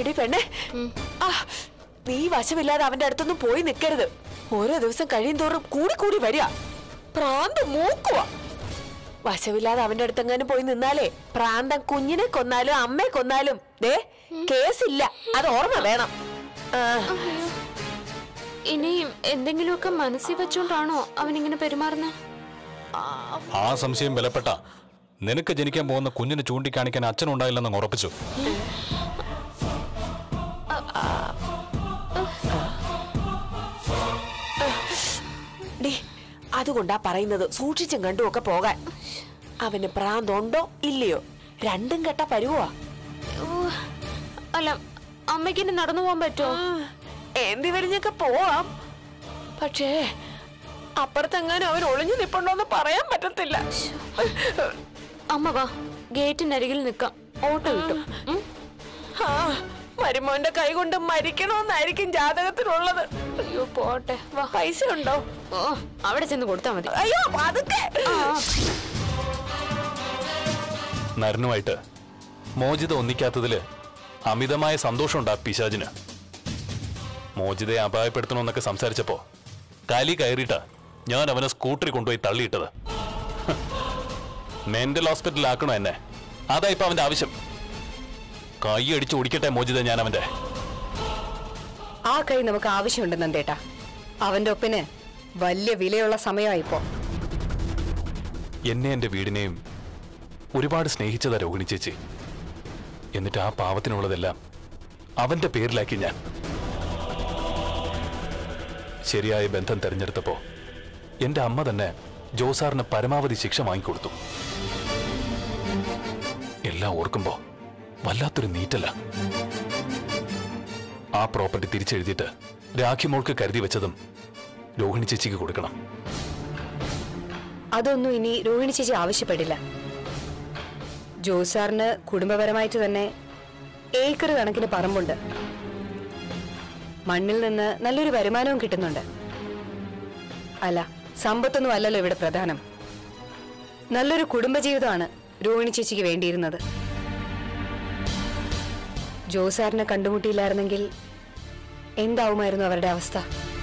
എടി പെണ്ണെ ആ നീ വശമില്ലാതെ അവന്റെ അടുത്തൊന്നും പോയി നിൽക്കരുത് ഓരോ ദിവസം കഴിയും തോറും കൂടി കൂടി വരിക പ്രാന്ത് മൂക്കുവാ വശമില്ലാതെ അവന്റെ അടുത്തെങ്ങാനും പോയി നിന്നാലേ പ്രാന്തം കുഞ്ഞിനെ കൊന്നാലും അമ്മയെ കൊന്നാലും ദേ കേസില്ല അത് ഓർമ്മ വേണം ആ, ഇനിയും എന്തെങ്കിലുമൊക്കെ മനസ്സിൽ വെച്ചോണ്ടാണോ അവനിങ്ങനെ പെരുമാറുന്നത് ആ സംശയം ബലപ്പെട്ട നിനക്ക് ജനിക്കാൻ പോകുന്ന കുഞ്ഞിനെ ചൂണ്ടിക്കാണിക്കാൻ അച്ഛനുണ്ടായില്ലെന്ന് ഉറപ്പിച്ചു ഡി അതുകൊണ്ടാ പറയുന്നത് സൂക്ഷിച്ചും കണ്ടും ഒക്കെ പോകാൻ അവന് പ്രാന്തുണ്ടോ ഇല്ലയോ രണ്ടും കെട്ട പരുവാ ഓ, അല്ല അമ്മയ്ക്ക് ഇനി നടന്നു പോകാൻ പറ്റുമോ എന്തി വരിഞ്ഞൊക്കെ പോവാം പക്ഷേ അപ്പുറത്തെങ്ങാനും അവൻ ഒളിഞ്ഞു നിപ്പുണ്ടോന്ന് പറയാൻ പറ്റത്തില്ല അമ്മ വാ ഗേറ്റിനരികിൽ നിൽക്കാം ഓട്ടോ കിട്ടും ഉം? ആ മരുമോന്റെ കൈ കൊണ്ട് മരിക്കണമെന്നായിരിക്കും ജാതകത്തിലുള്ളത് അയ്യോ പോട്ടെ വാ പൈസ ഉണ്ടോ ഓ അവിടെ ചെന്ന് കൊടുത്താ മതി അയ്യോ അതൊക്കെ നരനുമായിട്ട് മോചിത ഒന്നിക്കാത്തതില് അമിതമായ സന്തോഷമുണ്ട് ആ പിശാചിന് മോചിതയെ അപായപ്പെടുത്തണമെന്നൊക്കെ സംസാരിച്ചപ്പോ കലി കയറിയിട്ടാ ഞാൻ അവനെ സ്കൂട്ടറിൽ കൊണ്ടുപോയി തള്ളിയിട്ടത് മെന്റൽ ഹോസ്പിറ്റലിലാക്കണോ എന്നെ അതാ ഇപ്പൊ അവന്റെ ആവശ്യം കൈ അടിച്ച് ഓടിക്കട്ടെ മോചിത ഞാൻ അവന്റെ ആ കൈ നമുക്ക് ആവശ്യമുണ്ട് നന്ദേട്ടാ അവന്റെ ഒപ്പിന് വലിയ വിലയുള്ള സമയമായിപ്പോ എന്നെ എന്റെ വീടിനെയും ഒരുപാട് സ്നേഹിച്ചതാ രോഹിണി ചേച്ചി എന്നിട്ട് ആ പാവത്തിനുള്ളതെല്ലാം അവന്റെ പേരിലാക്കി ഞാൻ ശരിയായ ബന്ധം തെരഞ്ഞെടുത്തപ്പോ എന്റെ അമ്മ തന്നെ ജോസാറിന് പരമാവധി ശിക്ഷ വാങ്ങിക്കൊടുത്തു എല്ലാം ഓർക്കുമ്പോ വല്ലാത്തൊരു നീറ്റല്ല ആ പ്രോപ്പർട്ടി തിരിച്ചെഴുതിയിട്ട് രാഖി മോൾക്ക് കരുതി വെച്ചതും രോഹിണി ചേച്ചിക്ക് കൊടുക്കണം അതൊന്നും ഇനി രോഹിണി ചേച്ചി ആവശ്യപ്പെടില്ല ജോസാറിന് കുടുംബപരമായിട്ട് തന്നെ ഏക്കർ കണക്കിന് പറമ്പുണ്ട് മണ്ണിൽ നിന്ന് നല്ലൊരു വരുമാനവും കിട്ടുന്നുണ്ട് അല്ല സമ്പത്തൊന്നും അല്ലല്ലോ ഇവിടെ പ്രധാനം നല്ലൊരു കുടുംബജീവിതമാണ് രോഹിണി ചേച്ചിക്ക് വേണ്ടിയിരുന്നത് ജോസാറിനെ കണ്ടുമുട്ടിയില്ലായിരുന്നെങ്കിൽ എന്താവുമായിരുന്നു അവരുടെ അവസ്ഥ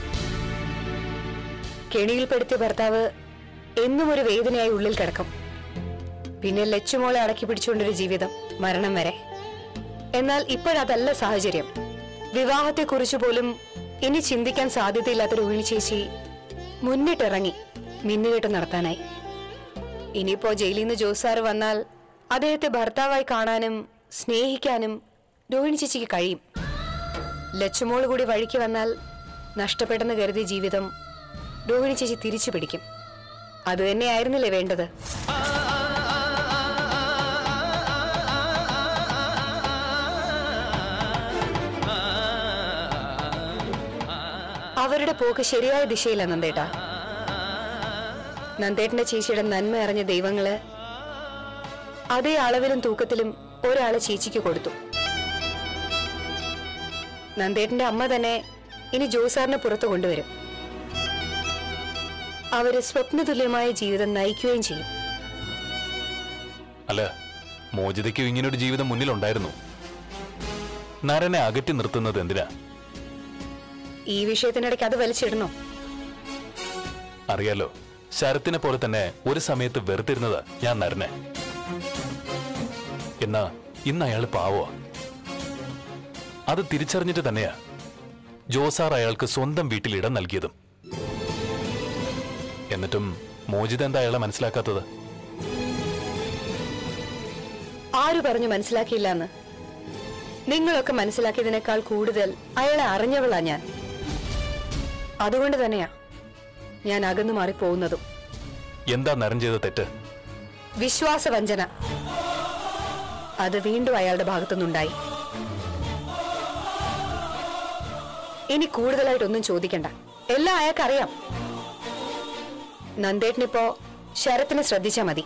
കെണിയിൽപ്പെടുത്തിയ ഭർത്താവ് എന്നും ഒരു വേദനയായി ഉള്ളിൽ കിടക്കും പിന്നെ ലച്ചുമോളെ അടക്കി പിടിച്ചുകൊണ്ടൊരു ജീവിതം മരണം വരെ എന്നാൽ ഇപ്പോഴതല്ല സാഹചര്യം വിവാഹത്തെക്കുറിച്ച് പോലും ഇനി ചിന്തിക്കാൻ സാധ്യതയില്ലാത്ത രോഹിണി ചേച്ചി മുന്നിട്ടിറങ്ങി മിന്നുകെട്ട് നടത്താനായി ഇനിയിപ്പോ ജയിലിൽ നിന്ന് ജോസാറ് വന്നാൽ അദ്ദേഹത്തെ ഭർത്താവായി കാണാനും സ്നേഹിക്കാനും രോഹിണി ചേച്ചിക്ക് കഴിയും ലച്ചുമോൾ കൂടി വഴിക്ക് വന്നാൽ നഷ്ടപ്പെട്ടെന്ന് കരുതിയ ജീവിതം രോഹിണി ചേച്ചി തിരിച്ചു പിടിക്കും അത് തന്നെയായിരുന്നില്ലേ വേണ്ടത് അവരുടെ പോക്ക് ശരിയായ ദിശയില്ല നന്ദേട്ടാ നന്ദേട്ടന്റെ ചേച്ചിയുടെ നന്മ അറിഞ്ഞ ദൈവങ്ങള് അതേ അളവിലും തൂക്കത്തിലും ഒരാളെ ചേച്ചിക്ക് കൊടുത്തു നന്ദേട്ടന്റെ അമ്മ തന്നെ ഇനി ജോസാറിനെ പുറത്തു കൊണ്ടുവരും അവര് സ്വപ്നതുല്യമായ ജീവിതം നയിക്കുകയും ചെയ്യും അല്ല മോചിതയ്ക്കും ഇങ്ങനൊരു ജീവിതം മുന്നിലുണ്ടായിരുന്നു നരനെ അകറ്റി നിർത്തുന്നത് എന്തിനാ ഈ വിഷയത്തിനിടയ്ക്ക് അത് വലിച്ചിടണോ അറിയാലോ ശരത്തിനെ പോലെ തന്നെ ഒരു സമയത്ത് വെറുത്തിരുന്നത് ഞാൻ നരനെ എന്നാ ഇന്ന് അയാൾ പാവോ അത് തിരിച്ചറിഞ്ഞിട്ട് തന്നെയാ ജോസാർ അയാൾക്ക് സ്വന്തം വീട്ടിൽ ഇടം നൽകിയതും എന്നിട്ടും മോചിത എന്താ അയാളെ മനസ്സിലാക്കാത്തത് ആര് പറഞ്ഞു മനസ്സിലാക്കിയില്ല എന്ന് നിങ്ങളൊക്കെ മനസ്സിലാക്കിയതിനേക്കാൾ കൂടുതൽ അയാളെ അറിഞ്ഞവളാ ഞാൻ അതുകൊണ്ട് തന്നെയാ ഞാൻ അകന്നു മാറി പോകുന്നതും എന്താ നരൻ ചെയ്ത തെറ്റ് വിശ്വാസവഞ്ചന അത് വീണ്ടും അയാളുടെ ഭാഗത്തുനിന്നുണ്ടായി ഇനി കൂടുതലായിട്ടൊന്നും ചോദിക്കണ്ട എല്ലാം അയാൾക്കറിയാം നന്ദേട്ടനിപ്പോ ശരത്തിനെ ശ്രദ്ധിച്ചാ മതി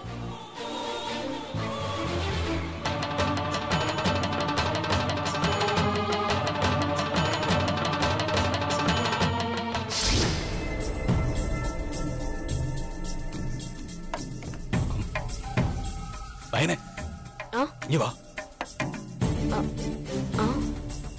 അയനെ ആ ഇനി വാ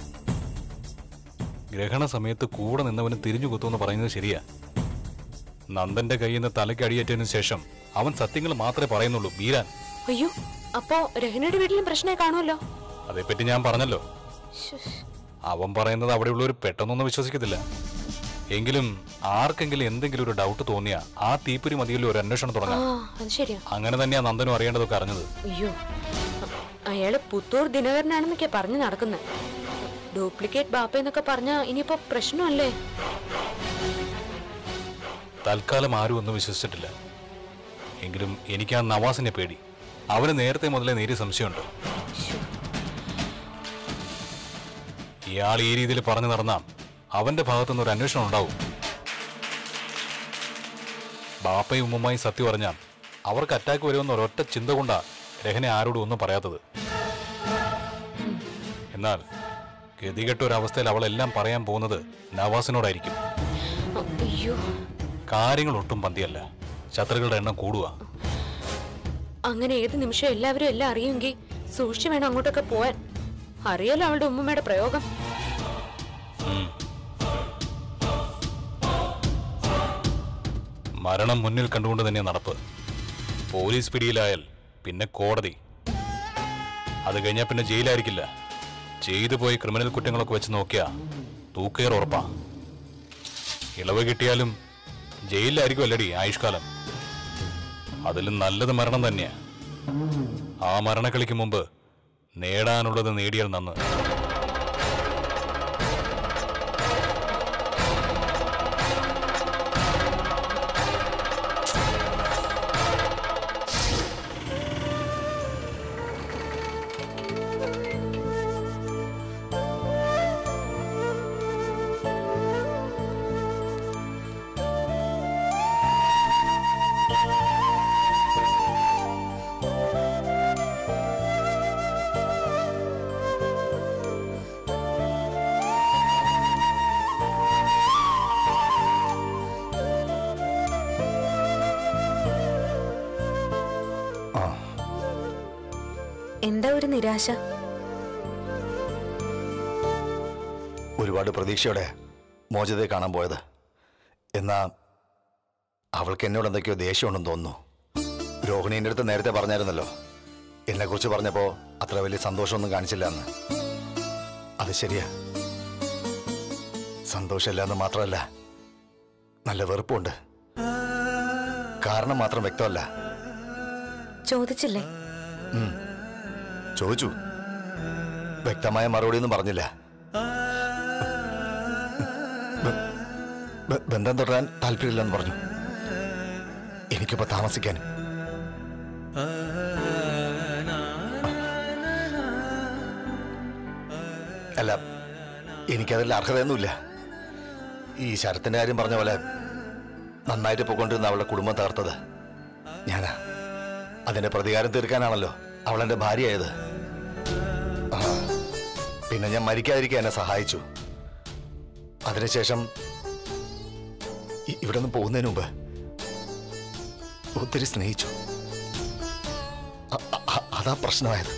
ഗ്രഹണ സമയത്ത് കൂടെ നിന്നവന് തിരിഞ്ഞു കുത്തുമെന്ന് പറയുന്നത് ശരിയാ നന്ദന്റെ കയ്യിൽ നിന്ന് തലയ്ക്ക് അടിയേറ്റതിനു ശേഷം അവൻ സത്യങ്ങൾ മാത്രമേ പറയുന്നുള്ളൂ ബീരാൻ അയ്യോ അപ്പോ രഹനയുടെ വീട്ടിലും പ്രശ്നമായി കാണുമല്ലോ അതേപ്പറ്റി ഞാൻ പറഞ്ഞല്ലോ അവൻ പറയുന്നത് അവിടെയുള്ളവർ പെട്ടെന്നൊന്നും വിശ്വസിക്കത്തില്ല എങ്കിലും ആർക്കെങ്കിലും എന്തെങ്കിലും ഒരു ഡൗട്ട് തോന്നിയാ ആ തീപ്പൊരി മതിയല്ലോ ഒരു അന്വേഷണം ആ തുടങ്ങാം അത് ശരിയാ അങ്ങനെ തന്നെയാ നന്ദനും അറിയേണ്ടതൊക്കെ അറിഞ്ഞത് അയ്യോ അയാള് പുത്തൂർ ദിനകരനാണെന്നൊക്കെയാ പറഞ്ഞു നടക്കുന്നത് ഡ്യൂപ്ലിക്കേറ്റ് ബാപ്പ എന്നൊക്കെ പറഞ്ഞാ ഇനിയിപ്പോ പ്രശ്നമല്ലേ തൽക്കാലം ആരും ഒന്നും വിശ്വസിച്ചിട്ടില്ല എങ്കിലും എനിക്ക് ആ നവാസിനെ പേടി അവന് നേരത്തെ മുതലേ നേരിയ സംശയമുണ്ട് ഇയാൾ ഈ രീതിയിൽ പറഞ്ഞു നടന്ന അവന്റെ ഭാഗത്തുനിന്ന് ഒരു അന്വേഷണം ഉണ്ടാവും ബാപ്പയും ഉമ്മുമ്മായും സത്യം പറഞ്ഞാൽ അവർക്ക് അറ്റാക്ക് വരുമെന്ന് ഒരൊറ്റ ചിന്ത കൊണ്ടാ രഹനെ ആരോടും ഒന്നും പറയാത്തത് എന്നാൽ ഗതികെട്ട ഒരു അവസ്ഥയിൽ അവളെല്ലാം പറയാൻ പോകുന്നത് നവാസിനോടായിരിക്കും അയ്യോ കാര്യങ്ങൾ ഒട്ടും പന്തിയല്ല ശത്രുക്കളുടെ എണ്ണം കൂടുക അങ്ങനെ ഏത് നിമിഷം എല്ലാവരും എല്ലാം അറിയുമെങ്കിൽ സൂക്ഷിച്ചു വേണം അങ്ങോട്ടൊക്കെ പോവാൻ അറിയാലോ അവളുടെ ഉമ്മമ്മയുടെ പ്രയോഗം മരണം മുന്നിൽ കണ്ടുകൊണ്ട് തന്നെ നടപ്പ് പോലീസ് പിടിയിലായാൽ പിന്നെ കോടതി അത് കഴിഞ്ഞാൽ പിന്നെ ജയിലായിരിക്കില്ല ചെയ്തു പോയി ക്രിമിനൽ കുറ്റങ്ങളൊക്കെ വെച്ച് നോക്കിയാ തൂക്കേർ ഉറപ്പാ ഇളവ് കിട്ടിയാലും ജയിലിലായിരിക്കും അല്ലടി ആയുഷ്കാലം അതിലും നല്ലത് മരണം തന്നെയാ ആ മരണക്കളിക്ക് മുമ്പ് നേടാനുള്ളത് നേടിയാൽ നന്ന് എന്താ ഒരു നിരാശ ഒരുപാട് പ്രതീക്ഷയോടെ മോചിതയെ കാണാൻ പോയത് എന്നാ അവൾക്ക് എന്നോട് എന്തൊക്കെയോ ദേഷ്യമുണ്ടെന്ന് തോന്നുന്നു രോഹിണി എൻ്റെ അടുത്ത് നേരത്തെ പറഞ്ഞായിരുന്നല്ലോ എന്നെക്കുറിച്ച് പറഞ്ഞപ്പോൾ അത്ര വലിയ സന്തോഷമൊന്നും കാണിച്ചില്ല എന്ന് അത് ശരിയാ സന്തോഷമില്ല എന്ന് മാത്രമല്ല നല്ല വെറുപ്പുണ്ട് കാരണം മാത്രം വ്യക്തമല്ല ചോദിച്ചില്ലേ ചോദിച്ചു വ്യക്തമായ മറുപടിയൊന്നും പറഞ്ഞില്ല ബ- ബ- ബന്ധം തുടരാൻ താല്പര്യമില്ലെന്ന് പറഞ്ഞു എനിക്കിപ്പോ താമസിക്കാൻ അല്ല എനിക്കതിൽ അർഹതയൊന്നുമില്ല ഈ ശരത്തിന്റെ കാര്യം പറഞ്ഞ പോലെ നന്നായിട്ട് പോയിക്കൊണ്ടിരുന്ന അവളുടെ കുടുംബം തകർത്തത് ഞാനാ അതിന്റെ പ്രതികാരം തീർക്കാനാണല്ലോ അവൾ എന്റെ ഭാര്യയായത് ആ, പിന്നെ ഞാൻ മരിക്കാതിരിക്കാൻ എന്നെ സഹായിച്ചു അതിനുശേഷം ഇ- ഇവിടെ നിന്ന് പോകുന്നതിന് മുമ്പ് ഒത്തിരി സ്നേഹിച്ചു അ- അ- അതാ പ്രശ്നമായത്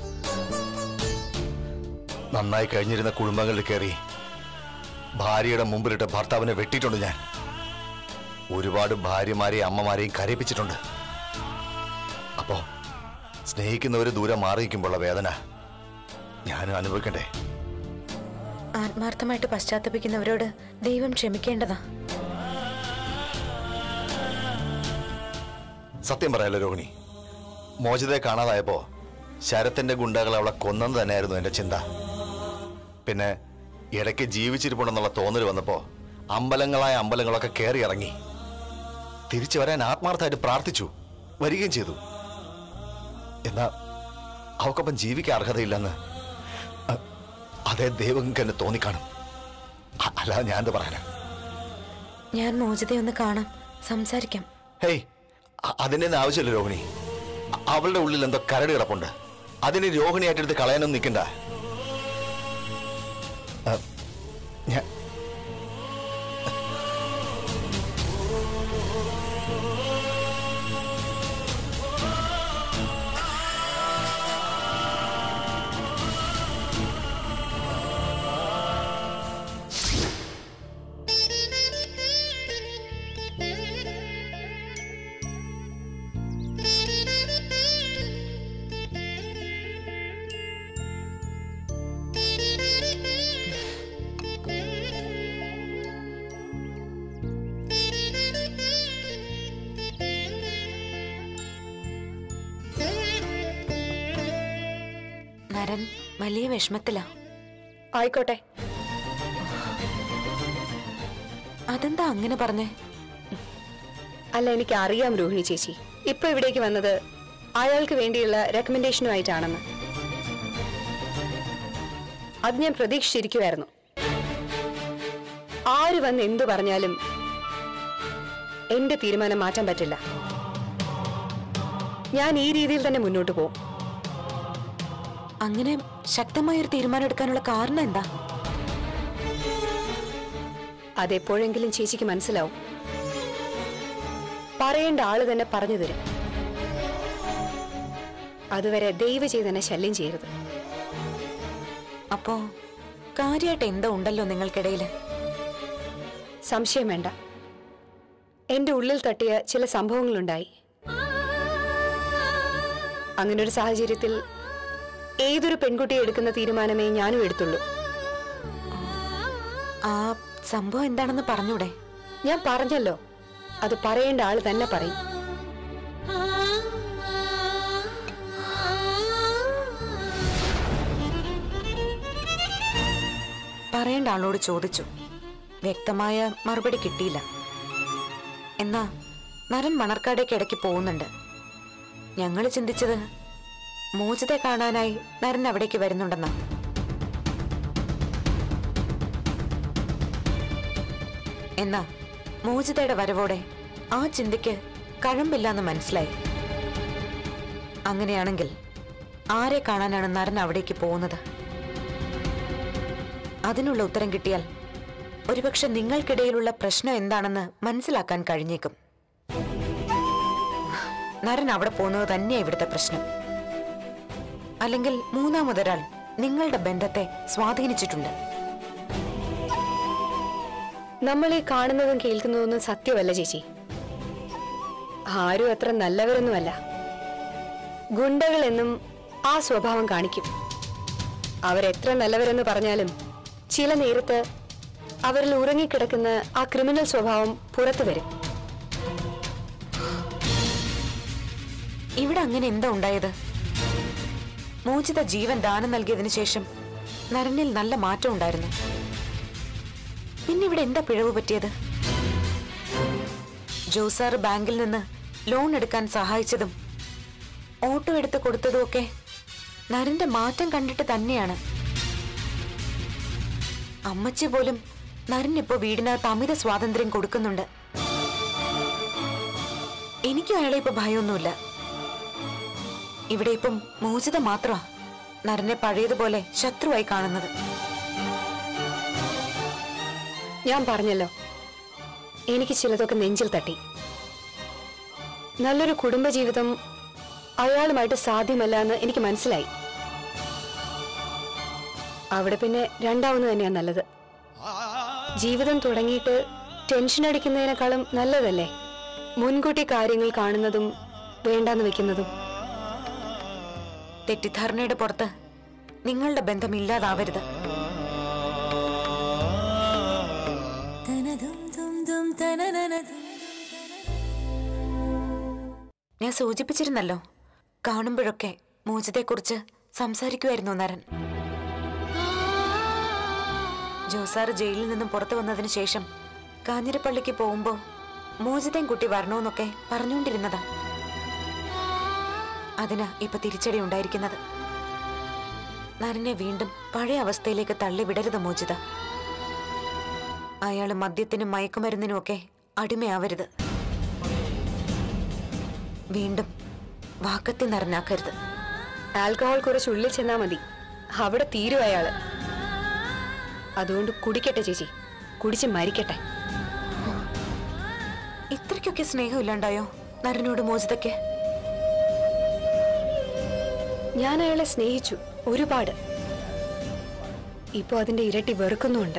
നന്നായി കഴിഞ്ഞിരുന്ന കുടുംബങ്ങളിൽ കയറി ഭാര്യയുടെ മുമ്പിലിട്ട് ഭർത്താവിനെ വെട്ടിയിട്ടുണ്ട് ഞാൻ ഒരുപാട് ഭാര്യമാരെയും അമ്മമാരെയും കരയിപ്പിച്ചിട്ടുണ്ട് അപ്പോ സ്നേഹിക്കുന്നവര് ദൂരെ മാറിയിരിക്കുമ്പോഴുള്ള വേദന ഞാനും അനുഭവിക്കണ്ടേ ആത്മാർത്ഥമായിട്ട് പശ്ചാത്തപിക്കുന്നവരോട് ദൈവം ക്ഷമിക്കേണ്ടതാ സത്യം പറയാലോ രോഹിണി മോചിതയെ കാണാതായപ്പോ ശരത്തിന്റെ ഗുണ്ടകൾ അവളെ കൊന്നെന്ന് തന്നെയായിരുന്നു എന്റെ ചിന്ത പിന്നെ ഇടയ്ക്ക് ജീവിച്ചിരിപ്പുണ്ടെന്നുള്ള തോന്നൽ വന്നപ്പോ അമ്പലങ്ങളായ അമ്പലങ്ങളൊക്കെ കയറി ഇറങ്ങി തിരിച്ചു വരാൻ ആത്മാർത്ഥമായിട്ട് പ്രാർത്ഥിച്ചു വരികയും ചെയ്തു എന്നാ അവക്കൊപ്പം ജീവിക്കാൻ അർഹതയില്ലെന്ന് അ- അതേ ദൈവങ്ങൾക്ക് എന്നെ തോന്നിക്കാണും അ- അല്ലാതെ ഞാൻ എന്ത് പറയാനാ ഞാൻ മോചിതയൊന്ന് കാണാം സംസാരിക്കാം ഹേയ് അ- അതിന്റെ ഒന്നും ആവശ്യമില്ല രോഹിണി അ- അവളുടെ ഉള്ളിൽ എന്തോ കരട് കിടപ്പുണ്ട് അതിന് രോഹിണിയായിട്ടെടുത്ത് കളയാനൊന്നും നിൽക്കണ്ട അ, ഞാൻ നരൻ വലിയ വിഷമത്തിലാ ആയിക്കോട്ടെ അതെന്താ അങ്ങനെ പറഞ്ഞേ അല്ല എനിക്ക് അറിയാം രോഹിണി ചേച്ചി ഇപ്പൊ ഇവിടേക്ക് വന്നത് അയാൾക്ക് വേണ്ടിയുള്ള റെക്കമെൻഡേഷനുമായിട്ടാണെന്ന് അത് ഞാൻ പ്രതീക്ഷിച്ചിരിക്കുമായിരുന്നു ആര് വന്ന് എന്തു പറഞ്ഞാലും എന്റെ തീരുമാനം മാറ്റാൻ പറ്റില്ല ഞാൻ ഈ രീതിയിൽ തന്നെ മുന്നോട്ട് പോകും അങ്ങനെ ശക്തമായൊരു തീരുമാനം എടുക്കാനുള്ള കാരണം എന്താ അതെപ്പോഴെങ്കിലും ചേച്ചിക്ക് മനസ്സിലാവും പറയേണ്ട ആള് തന്നെ പറഞ്ഞു തരും അതുവരെ ദയവ് ചെയ്ത് എന്നെ ശല്യം ചെയ്യരുത് അപ്പോ കാര്യമായിട്ട് എന്തോ ഉണ്ടല്ലോ നിങ്ങൾക്കിടയില് സംശയം വേണ്ട എന്റെ ഉള്ളിൽ തട്ടിയ ചില സംഭവങ്ങളുണ്ടായി അങ്ങനൊരു സാഹചര്യത്തിൽ ഏതൊരു പെൺകുട്ടിയെ എടുക്കുന്ന തീരുമാനമേ ഞാനും എടുത്തുള്ളൂ ആ സംഭവം എന്താണെന്ന് പറഞ്ഞൂടെ ഞാൻ പറഞ്ഞല്ലോ അത് പറയേണ്ട ആള് തന്നെ പറയും പറയേണ്ട ആളോട് ചോദിച്ചു വ്യക്തമായ മറുപടി കിട്ടിയില്ല എന്നാ നരൻ മണർക്കാടേക്ക് ഇടയ്ക്ക് പോകുന്നുണ്ട് ഞങ്ങൾ ചിന്തിച്ചത് മോചിതെ കാണാനായി നരൻ അവിടേക്ക് വരുന്നുണ്ടെന്നാ എന്നാ മോചിതയുടെ വരവോടെ ആ ചിന്തയ്ക്ക് കഴമ്പില്ലാന്ന് മനസ്സിലായി അങ്ങനെയാണെങ്കിൽ ആരെ കാണാനാണ് നരൻ അവിടേക്ക് പോകുന്നത് അതിനുള്ള ഉത്തരം കിട്ടിയാൽ ഒരുപക്ഷെ നിങ്ങൾക്കിടയിലുള്ള പ്രശ്നം എന്താണെന്ന് മനസ്സിലാക്കാൻ കഴിഞ്ഞേക്കും നരൻ അവിടെ പോകുന്നത് തന്നെയാ ഇവിടുത്തെ പ്രശ്നം അല്ലെങ്കിൽ മൂന്നാമതൊരാൾ നിങ്ങളുടെ ബന്ധത്തെ സ്വാധീനിച്ചിട്ടുണ്ട് നമ്മൾ ഈ കാണുന്നതും കേൾക്കുന്നതൊന്നും സത്യമല്ല ചേച്ചി ആരും അത്ര നല്ലവരൊന്നുമല്ല ഗുണ്ടകൾ എന്നും ആ സ്വഭാവം കാണിക്കും അവരെത്ര നല്ലവരെന്ന് പറഞ്ഞാലും ചില നേരത്ത് അവരിൽ ഉറങ്ങിക്കിടക്കുന്ന ആ ക്രിമിനൽ സ്വഭാവം പുറത്തു വരും ഇവിടെ അങ്ങനെ എന്താ ഉണ്ടായത് മോചിത ജീവൻ ദാനം നൽകിയതിനു ശേഷം നരനിൽ നല്ല മാറ്റം ഉണ്ടായിരുന്നു പിന്നെ ഇവിടെ എന്താ പിഴവ് പറ്റിയത് ജോസാർ ബാങ്കിൽ നിന്ന് ലോൺ എടുക്കാൻ സഹായിച്ചതും ഓട്ടോ എടുത്ത് കൊടുത്തതും ഒക്കെ നരന്റെ മാറ്റം കണ്ടിട്ട് തന്നെയാണ് അമ്മച്ചി പോലും നരനിപ്പോ വീടിനകത്ത് അമിത സ്വാതന്ത്ര്യം കൊടുക്കുന്നുണ്ട് എനിക്കും അയാളെ ഇപ്പൊ ഭയമൊന്നുമില്ല ഇവിടെ ഇപ്പം മോചിത മാത്രമാ നരനെ പഴയതുപോലെ ശത്രുവായി കാണുന്നത് ഞാൻ പറഞ്ഞല്ലോ എനിക്ക് ചിലതൊക്കെ നെഞ്ചിൽ തട്ടി നല്ലൊരു കുടുംബജീവിതം അയാളുമായിട്ട് സാധ്യമല്ല എന്ന് എനിക്ക് മനസ്സിലായി അവിടെ പിന്നെ രണ്ടാവുന്നത് തന്നെയാ നല്ലത് ജീവിതം തുടങ്ങിയിട്ട് ടെൻഷൻ അടിക്കുന്നതിനേക്കാളും നല്ലതല്ലേ മുൻകൂട്ടി കാര്യങ്ങൾ കാണുന്നതും വേണ്ടാന്ന് വെക്കുന്നതും തെറ്റിദ്ധാരണയുടെ പുറത്ത് നിങ്ങളുടെ ബന്ധം ഇല്ലാതാവരുത് ഞാൻ സൂചിപ്പിച്ചിരുന്നല്ലോ കാണുമ്പോഴൊക്കെ മോചിതയെക്കുറിച്ച് സംസാരിക്കുമായിരുന്നു നരൻ ജോസാർ ജയിലിൽ നിന്നും പുറത്തു വന്നതിന് ശേഷം കാഞ്ഞിരപ്പള്ളിക്ക് പോകുമ്പോ മോചിതയും കുട്ടി വരണമെന്നൊക്കെ പറഞ്ഞുകൊണ്ടിരുന്നതാ അതിനാ ഇപ്പൊ തിരിച്ചടി ഉണ്ടായിരിക്കുന്നത് നരനെ വീണ്ടും പഴയ അവസ്ഥയിലേക്ക് തള്ളിവിടരുത് മോചിത അയാള് മദ്യത്തിനും മയക്കുമരുന്നിനും ഒക്കെ അടിമയാവരുത് വീണ്ടും വാക്കത്തി നരനാക്കരുത് ആൽക്കഹോൾ കുറച്ച് ഉള്ളിൽ ചെന്നാ മതി അവിടെ തീരും അയാള് അതുകൊണ്ട് കുടിക്കട്ടെ ചേച്ചി കുടിച്ച് മരിക്കട്ടെ ഇത്രയ്ക്കൊക്കെ സ്നേഹം ഇല്ലാണ്ടായോ നരനോട് മോചിതയ്ക്ക് ഞാൻ അയാളെ സ്നേഹിച്ചു ഒരുപാട് ഇപ്പൊ അതിന്റെ ഇരട്ടി വെറുക്കുന്നുമുണ്ട്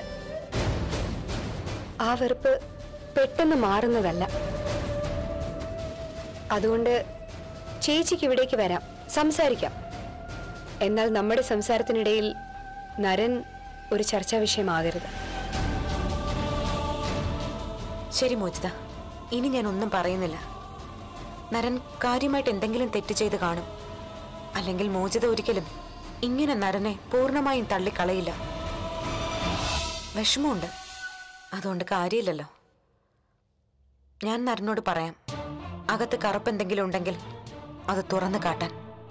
ആ വെറുപ്പ് പെട്ടെന്ന് മാറുന്നതല്ല അതുകൊണ്ട് ചേച്ചിക്ക് ഇവിടേക്ക് വരാം സംസാരിക്കാം എന്നാൽ നമ്മുടെ സംസാരത്തിനിടയിൽ നരൻ ഒരു ചർച്ചാ വിഷയമാകരുത് ശരി മോചിത ഇനി ഞാൻ ഒന്നും പറയുന്നില്ല നരൻ കാര്യമായിട്ട് എന്തെങ്കിലും തെറ്റ് ചെയ്ത് കാണും അല്ലെങ്കിൽ മോചിത ഒരിക്കലും ഇങ്ങനെ നരനെ പൂർണ്ണമായും തള്ളിക്കളയില്ല വിഷമമുണ്ട് അതുകൊണ്ട് കാര്യമില്ലല്ലോ ഞാൻ നരനോട് പറയാം അകത്ത് കറുപ്പ് എന്തെങ്കിലും ഉണ്ടെങ്കിൽ അത് തുറന്നു കാട്ടാൻ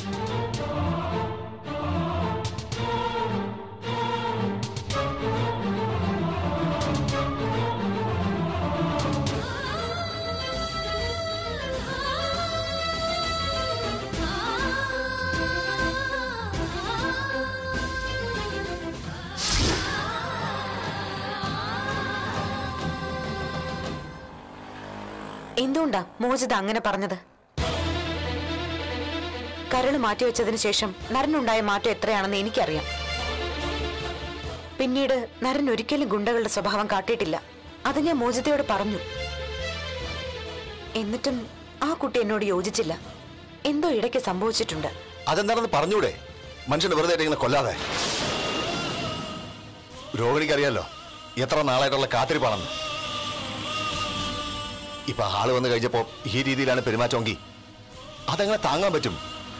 എന്തുകൊണ്ടാ മോചിത അങ്ങനെ പറഞ്ഞത് കരള് മാറ്റിവെച്ചതിന് ശേഷം നരനുണ്ടായ മാറ്റം എത്രയാണെന്ന് എനിക്കറിയാം പിന്നീട് നരൻ ഒരിക്കലും ഗുണ്ടകളുടെ സ്വഭാവം കാട്ടിയിട്ടില്ല അത് ഞാൻ മോചിതയോട് പറഞ്ഞു എന്നിട്ടും ആ കുട്ടി എന്നോട് യോജിച്ചില്ല എന്തോ ഇടയ്ക്ക് സംഭവിച്ചിട്ടുണ്ട് അതെന്താണെന്ന് പറഞ്ഞൂടെ മനുഷ്യനെ വെറുതെ ആയിട്ട് ഇങ്ങനെ കൊല്ലാതെ രോഹിണിക്കറിയാലോ എത്ര നാളായിട്ടുള്ള കാത്തിരിപ്പാണെന്ന് ഇപ്പൊ ആള് വന്നു കഴിഞ്ഞപ്പോ ഈ രീതിയിലാണ് പെരുമാറ്റമെങ്കിൽ അതെങ്ങനെ താങ്ങാൻ പറ്റും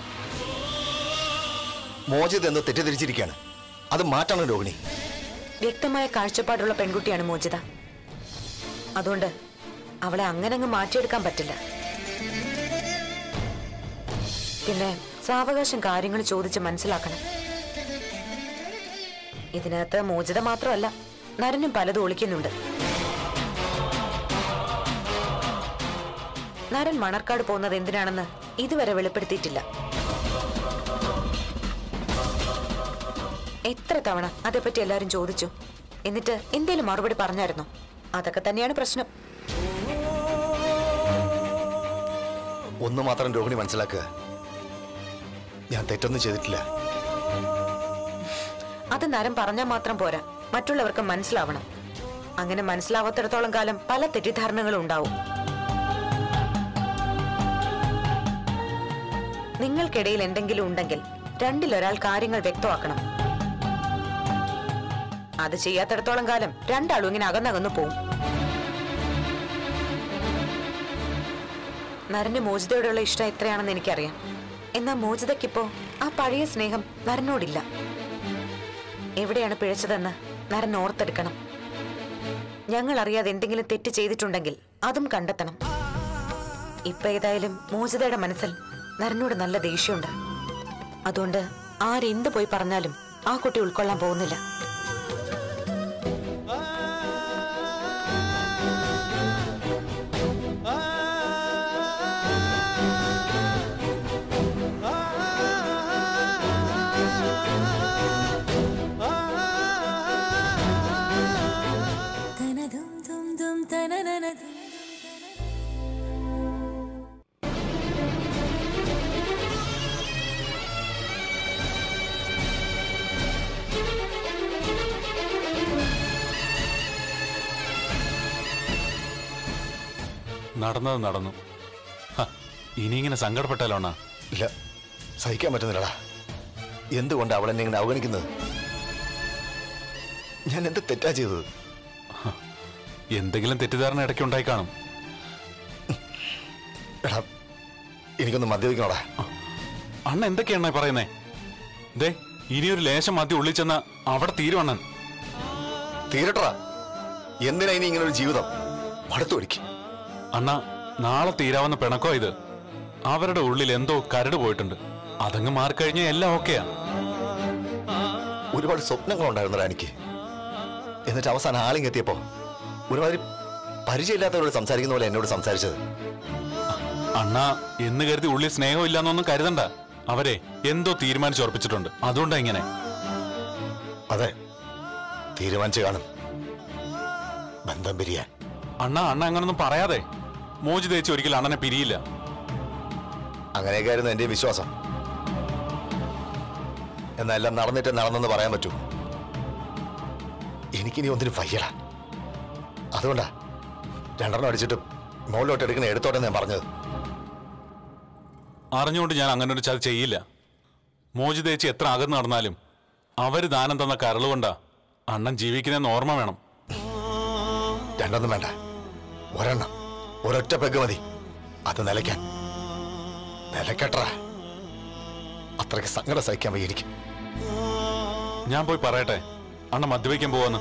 മോചിത് എന്ന് തെറ്റിദ്ധരിച്ചിരിക്കുകയാണ് അത് മാറ്റണം രോഹിണി വ്യക്തമായ കാഴ്ചപ്പാടുള്ള പെൺകുട്ടിയാണ് മോചിത അതുകൊണ്ട് അവളെ അങ്ങനെ അങ്ങ് മാറ്റിയെടുക്കാൻ പറ്റില്ല പിന്നെ സാവകാശം കാര്യങ്ങൾ ചോദിച്ച് മനസ്സിലാക്കണം ഇതിനകത്ത് മോചിത മാത്രമല്ല നരനും പലതും ഒളിക്കുന്നുണ്ട് നരൻ മണർക്കാട് പോകുന്നത് എന്തിനാണെന്ന് ഇതുവരെ വെളിപ്പെടുത്തിയിട്ടില്ല എത്ര തവണ അതേപ്പറ്റി എല്ലാരും ചോദിച്ചു എന്നിട്ട് എന്തേലും മറുപടി പറഞ്ഞായിരുന്നോ അതൊക്കെ തന്നെയാണ് പ്രശ്നം ഒന്ന് മാത്രം രോഹിണി മനസ്സിലാക്കുക ഞാൻ തെറ്റൊന്നും ചെയ്തിട്ടില്ല അത് നരം പറഞ്ഞാൽ മാത്രം പോരാ മറ്റുള്ളവർക്ക് മനസ്സിലാവണം അങ്ങനെ മനസ്സിലാവാത്തിടത്തോളം കാലം പല തെറ്റിദ്ധാരണകളും ഉണ്ടാവും നിങ്ങൾക്കിടയിൽ എന്തെങ്കിലും ഉണ്ടെങ്കിൽ രണ്ടിലൊരാൾ കാര്യങ്ങൾ വ്യക്തമാക്കണം അത് ചെയ്യാത്തിടത്തോളം കാലം രണ്ടാളും ഇങ്ങനെ അകന്നകന്നു പോവും നരന് മോചിതയോടുള്ള ഇഷ്ടം എത്രയാണെന്ന് എനിക്കറിയാം എന്നാൽ മോചിതയ്ക്കിപ്പോ ആ പഴയ സ്നേഹം നരനോടില്ല എവിടെയാണ് പിഴച്ചതെന്ന് നരൻ ഓർത്തെടുക്കണം ഞങ്ങൾ അറിയാതെ എന്തെങ്കിലും തെറ്റ് ചെയ്തിട്ടുണ്ടെങ്കിൽ അതും കണ്ടെത്തണം ഇപ്പൊ ഏതായാലും മോചിതയുടെ മനസ്സിൽ നരനോട് നല്ല ദേഷ്യമുണ്ട് അതുകൊണ്ട് ആരെന്ത് പോയി പറഞ്ഞാലും ആ കുട്ടി ഉൾക്കൊള്ളാൻ പോകുന്നില്ല നടന്നത് നടന്നു ഹ, ഇനി ഇങ്ങനെ സങ്കടപ്പെട്ടാലോ അണ്ണാ ഇല്ല സഹിക്കാൻ പറ്റുന്നില്ലടാ എന്തുകൊണ്ട് അവളെന്നെ ഇങ്ങനെ അവഗണിക്കുന്നത് ഞാൻ എന്ത് തെറ്റാ ചെയ്തത് എന്തെങ്കിലും തെറ്റിദ്ധാരണ ഇടയ്ക്ക് ഉണ്ടായി കാണും എടാ എനിക്കൊന്ന് മദ്യപിക്കണോടാ അണ്ണ എന്തൊക്കെയാണ് പറയുന്നേ ദേ ഇനിയൊരു ലേശം മദ്യം ഉള്ളിൽ ചെന്ന അവിടെ തീരുവണ്ണൻ തീരട്ടടാ എന്തിനാ ഇനി ഇങ്ങനെ ഒരു ജീവിതം മടുത്തു ഒടിക്ക് അണ്ണ നാളെ തീരാവുന്ന പിണക്കോ ഇത് അവരുടെ ഉള്ളിൽ എന്തോ കരട് പോയിട്ടുണ്ട് അതങ്ങ് മാറിക്കഴിഞ്ഞാൽ എല്ലാം ഓക്കെയാ ഒരുപാട് സ്വപ്നങ്ങൾ ഉണ്ടായിരുന്നടാ എനിക്ക് എന്നിട്ട് അവസാനം ആളിങ് എത്തിയപ്പോ ഒരുമാതിരി പരിചയമില്ലാത്തവരോട് സംസാരിക്കുന്ന പോലെ എന്നോട് സംസാരിച്ചത് അണ്ണ എന്ന് കരുതി ഉള്ളിൽ സ്നേഹമില്ലാന്നൊന്നും കരുതണ്ട അവരെ എന്തോ തീരുമാനിച്ചുറപ്പിച്ചിട്ടുണ്ട് അതുകൊണ്ടാ ഇങ്ങനെ അതെ തീരുമാനിച്ചു കാണും ബന്ധം പിരിയാൻ അണ്ണ അണ്ണ അങ്ങനൊന്നും പറയാതെ മോജി തേച്ച് ഒരിക്കലും അണ്ണനെ പിരിയില്ല അങ്ങനെയൊക്കെയായിരുന്നു എന്റെ വിശ്വാസം എന്നാൽ എല്ലാം നടന്നിട്ട് നടന്നെന്ന് പറയാൻ പറ്റൂ എനിക്കിനി ഒന്നിനും വയ്യടാ അതുകൊണ്ടാ രണ്ടെണ്ണം അടിച്ചിട്ട് മുകളിലോട്ട് എടുക്കണ എടുത്തോട്ടെ ഞാൻ പറഞ്ഞത് അറിഞ്ഞുകൊണ്ട് ഞാൻ അങ്ങനെ ഒരു ചതി ചെയ്യില്ല മോജി തേച്ച് എത്ര അകന്ന് നടന്നാലും അവര് ദാനം തന്ന കരളുകൊണ്ടാ അണ്ണൻ ജീവിക്കുന്നതെന്ന് ഓർമ്മ വേണം രണ്ടൊന്നും വേണ്ട ഒരെണ്ണം ഒരൊറ്റ പെഗ് മതി അത് നിലയ്ക്കാൻ നിലക്കട്ടറ അത്രയ്ക്ക് സങ്കടം സഹിക്കാൻ വയ്യ എനിക്ക് ഞാൻ പോയി പറയട്ടെ അണ്ണ മദ്യപിക്കാൻ പോവാന്ന്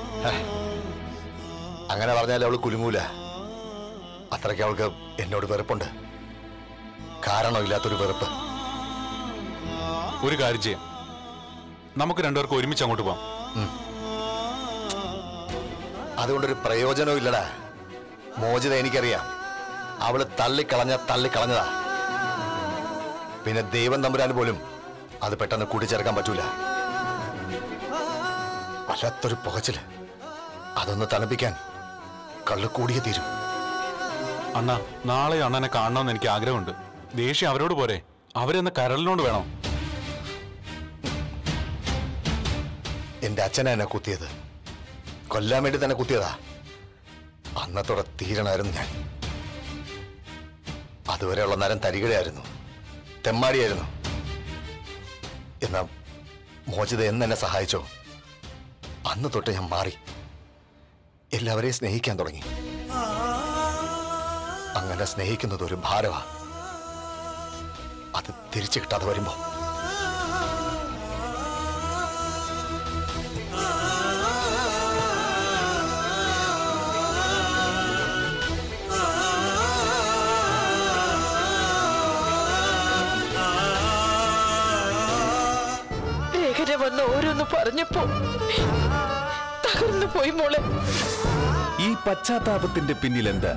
അങ്ങനെ പറഞ്ഞാൽ അവൾ കുലുങ്ങൂല അത്രയ്ക്ക് അവൾക്ക് എന്നോട് വെറുപ്പുണ്ട് കാരണമില്ലാത്തൊരു വെറുപ്പ് ഒരു കാര്യം ചെയ്യാം നമുക്ക് രണ്ടുപേർക്ക് ഒരുമിച്ച് അങ്ങോട്ട് പോവാം അതുകൊണ്ടൊരു പ്രയോജനവും ഇല്ലടാ മോചിത എനിക്കറിയാം അവള് തള്ളിക്കളഞ്ഞ തള്ളിക്കളഞ്ഞതാ പിന്നെ ദൈവം തമ്പുരാൻ പോലും അത് പെട്ടെന്ന് കൂട്ടിച്ചേർക്കാൻ പറ്റൂല വല്ലാത്തൊരു പുകച്ചില് അതൊന്ന് തണുപ്പിക്കാൻ കള്ളു കൂടിയേ തീരും അണ്ണ നാളെ അണ്ണനെ കാണണമെന്ന് എനിക്ക് ആഗ്രഹമുണ്ട് ദേഷ്യം അവരോട് പോരെ അവരെന്ന് കരളിനോട് വേണോ എന്റെ അച്ഛനാ എന്നെ കുത്തിയത് കൊല്ലാൻ വേണ്ടി തന്നെ കുത്തിയതാ അന്നത്തോടെ തീരണമായിരുന്നു ഞാൻ അതുവരെയുള്ള നരം തരികടയായിരുന്നു തെമ്മാടിയായിരുന്നു എന്നാ മോചിത എന്ന് എന്നെ സഹായിച്ചോ അന്ന് തൊട്ട് ഞാൻ മാറി എല്ലാവരെയും സ്നേഹിക്കാൻ തുടങ്ങി അങ്ങനെ സ്നേഹിക്കുന്നത് ഒരു ഭാരമാ അത് തിരിച്ചു കിട്ടാതെ വരുമ്പോ രേഖന വന്ന് ഓരോന്ന് പറഞ്ഞപ്പോ തകർന്നു പോയി മോളെ ഈ പശ്ചാത്താപത്തിന്റെ പിന്നിലെന്ത്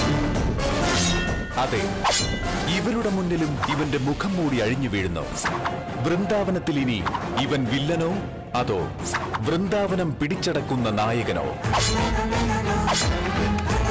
അതെ ഇവരുടെ മുന്നിലും ഇവന്റെ മുഖം മൂടി അഴിഞ്ഞു വീഴുന്നു വൃന്ദാവനത്തിൽ ഇനി ഇവൻ വില്ലനോ അതോ വൃന്ദാവനം പിടിച്ചടക്കുന്ന നായകനോ